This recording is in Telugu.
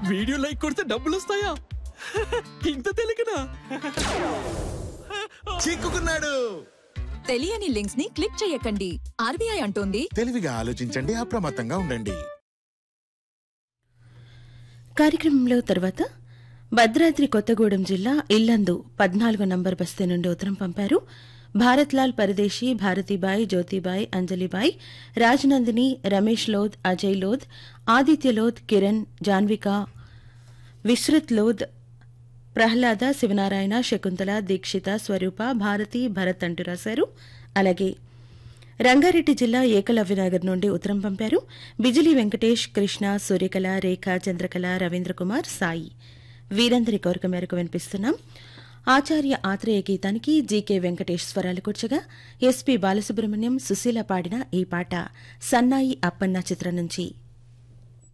వీడియో లైక్ కొడితే డబ్బులు వస్తాయా ఇంత తెలియకనా చిక్కుకున్నాడు తెలియని లింక్స్ ని క్లిక్ చేయకండి ఆర్బీఐ అంటోంది తెలివిగా ఆలోచించండి అప్రమత్తంగా ఉండండి కార్యక్రమంలో తర్వాత భద్రాద్రి కొత్తగూడెం జిల్లా ఇల్లందు పద్నాలుగో నంబర్ బస్తీ నుండి ఉత్తరం పంపారు భారత్లాల్ పరదేశీ భారతీబాయి జ్యోతిబాయి అంజలిబాయి రాజనందిని రమేష్ లోద్ అజయ్ లోద్ ఆదిత్య లోద్ కిరణ్ జాన్విక విశ్రుత్ లోద్ ప్రహ్లాద శివనారాయణ శకుంతల దీక్షిత స్వరూప భారతి భరత్ అంటూ రాశారు అలాగే రంగారెడ్డి జిల్లా ఏకలవ్యనగర్ నుండి ఉత్తరం పంపారు బిజిలి వెంకటేష్ కృష్ణ సూర్యకళ రేఖ చంద్రకళ రవీంద్ర కుమార్ సాయి వీరందరి కోరిక మేరకు వినిపిస్తున్నాం ఆచార్య ఆత్రేయ గీతానికి జీకే వెంకటేష్ స్వరాలు కూర్చగా ఎస్పీ బాలసుబ్రహ్మణ్యం సుశీల పాడిన ఈ పాట సన్నాయి అప్పన్న చిత్రం నుంచి